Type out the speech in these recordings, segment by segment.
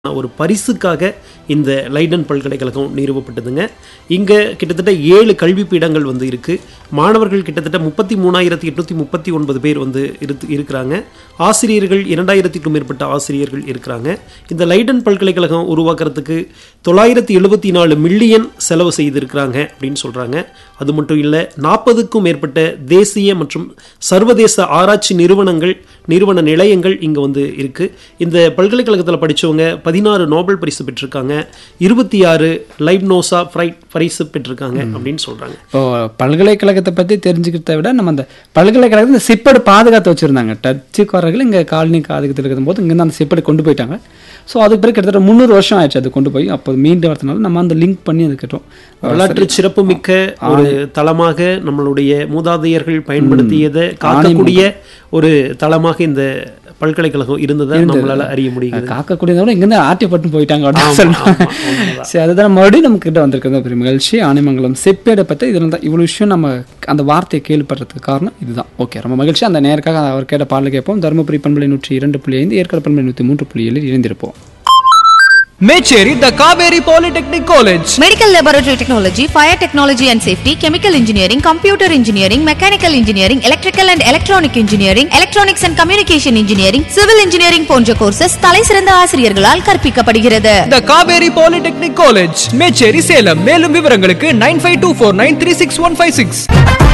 ஒரு பரிசுக்காக இந்த லைடன் பல்கலைக்கழகம் நிறுவப்பட்டதுங்க இங்கே கிட்டத்தட்ட ஏழு கல்வி பீடங்கள் வந்து இருக்குது மாணவர்கள் கிட்டத்தட்ட முப்பத்தி மூணாயிரத்தி எட்நூற்றி முப்பத்தி ஒன்பது பேர் வந்து இருக்கு இருக்கிறாங்க ஆசிரியர்கள் இரண்டாயிரத்திற்கும் மேற்பட்ட ஆசிரியர்கள் இருக்கிறாங்க இந்த லைடன் பல்கலைக்கழகம் உருவாக்குறதுக்கு தொள்ளாயிரத்தி எழுபத்தி நாலு மில்லியன் செலவு செய்திருக்கிறாங்க அப்படின்னு சொல்கிறாங்க அது மட்டும் இல்லை நாற்பதுக்கும் மேற்பட்ட தேசிய மற்றும் சர்வதேச ஆராய்ச்சி நிறுவனங்கள் நிறுவன நிலையங்கள் இங்கே வந்து இருக்குது இந்த பல்கலைக்கழகத்தில் படித்தவங்க பதினாறு நோபல் பரிசு பெற்றிருக்காங்க இருபத்தி ஆறு லைப்னோசா ஃப்ரைட் பரிசு பெற்றிருக்காங்க அப்படின்னு சொல்கிறாங்க இப்போ பல்கலைக்கழகத்தை பற்றி தெரிஞ்சுக்கிறத விட நம்ம அந்த பல்கலைக்கழகத்தை இந்த சிப்படு பாதுகாத்து வச்சுருந்தாங்க டச்சுக்காரர்கள் இங்கே காலனி காதுகத்தில் இருக்கும் போது இங்கேருந்து அந்த சிப்படு கொண்டு போயிட்டாங்க ஸோ அதுக்கு பிறகு கிட்டத்தட்ட முந்நூறு வருஷம் ஆயிடுச்சு அது கொண்டு போய் அப்போ மீண்டு வரதுனால நம்ம அந்த லிங்க் பண்ணி அது கேட்டோம் வரலாற்று சிறப்புமிக்க ஒரு தளமாக நம்மளுடைய மூதாதையர்கள் பயன்படுத்தியதை காக்கக்கூடிய ஒரு தளமாக இந்த பல்கலைக்கழகம் இருந்ததை நம்மளால அறிய முடியுது காக்கக்கூடியதை விட இங்கேருந்து ஆட்டிப்பட்டு போயிட்டாங்க அப்படின்னு சொல்லுவாங்க சரி அதுதான் மறுபடியும் நம்ம கிட்ட வந்திருக்கிறது பெரிய மகிழ்ச்சி ஆனைமங்கலம் செப்பேடை பற்றி இதில் தான் இவ்வளோ விஷயம் நம்ம அந்த வார்த்தையை கேள்விப்படுறதுக்கு காரணம் இதுதான் ஓகே ரொம்ப மகிழ்ச்சி அந்த நேருக்காக அவர் கேட்ட பாடல் கேட்போம் தருமபுரி பண்பலை நூற்றி இரண்டு புள்ளி ஐந்து ஏற்காடு பண்பலை நூற்றி மூன்று புள்ளி ஏழில் இணைந்திருப்போம் Mecheri the Kaveri polytechnic college Medical Laboratory Technology, Fire Technology and Safety, Chemical Engineering, Computer Engineering, Mechanical Engineering, Electrical and Electronic Engineering, Electronics and Communication Engineering, Civil Engineering போன்ற கோர்சஸ் தலை சிறந்த ஆசிரியர்களால் கற்பிக்கப்படுகிறது the Kaveri polytechnic college Mecheri Salem மேலும் விவரங்களுக்கு nine five two four nine three six one five six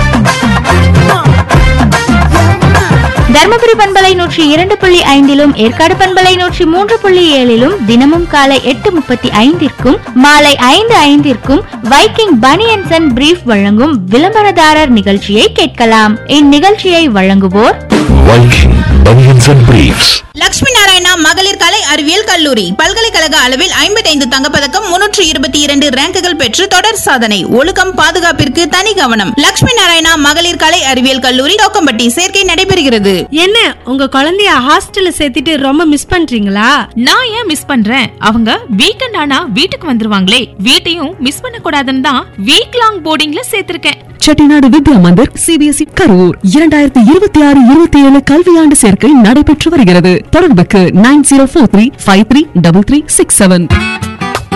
Dharmapuri பண்பலை நூற்றி இரண்டு புள்ளி ஐந்திலும் ஏற்காடு பண்பலை நூற்றி மூன்று புள்ளி ஏழிலும் தினமும் காலை எட்டு முப்பத்தி ஐந்திற்கும் மாலை ஐந்து ஐந்திற்கும் வைக்கிங் பனியன்சன் அண்ட் பிரீஃப் வழங்கும் விளம்பரதாரர் நிகழ்ச்சியை கேட்கலாம் இந்நிகழ்ச்சியை வழங்குவோர் Viking Bunions and Briefs. Lakshmi Narayana மகளிர் கலை அறிவியல் கல்லூரி பல்கலைக்கழக அளவில் ஐம்பத்தைந்து தங்கப்பதக்கம் முன்னூற்று இருபத்தி இரண்டு ரேங்குகள் பெற்று தொடர் சாதனை ஒழுக்கம் பாதுகாப்பிற்கு தனி கவனம் லட்சுமி நாராயணா மகளிர் கலை அறிவியல் கல்லூரி தோக்கம்பட்டி சேர்க்கை நடைபெறுகிறது என்ன உங்க குழந்தைய ஹாஸ்டல்ல சேர்த்துட்டு ரொம்ப மிஸ் பண்றீங்களா நான் ஏன் மிஸ் பண்றேன் அவங்க வீக்கெண்ட் ஆனா வீட்டுக்கு வந்துருவாங்களே வீட்டையும் மிஸ் பண்ண கூடாதுன்னு தான் வீக் லாங் போர்டிங்ல சேர்த்திருக்கேன் செட்டிநாடு வித்யா மந்திர் சிபிஎஸ்இ கரூர் இரண்டாயிரத்தி இருபத்தி ஆறு இருபத்தி ஏழு கல்வியாண்டு சேர்க்கை நடைபெற்று வருகிறது தொடர்புக்கு nine zero four three five three double three six seven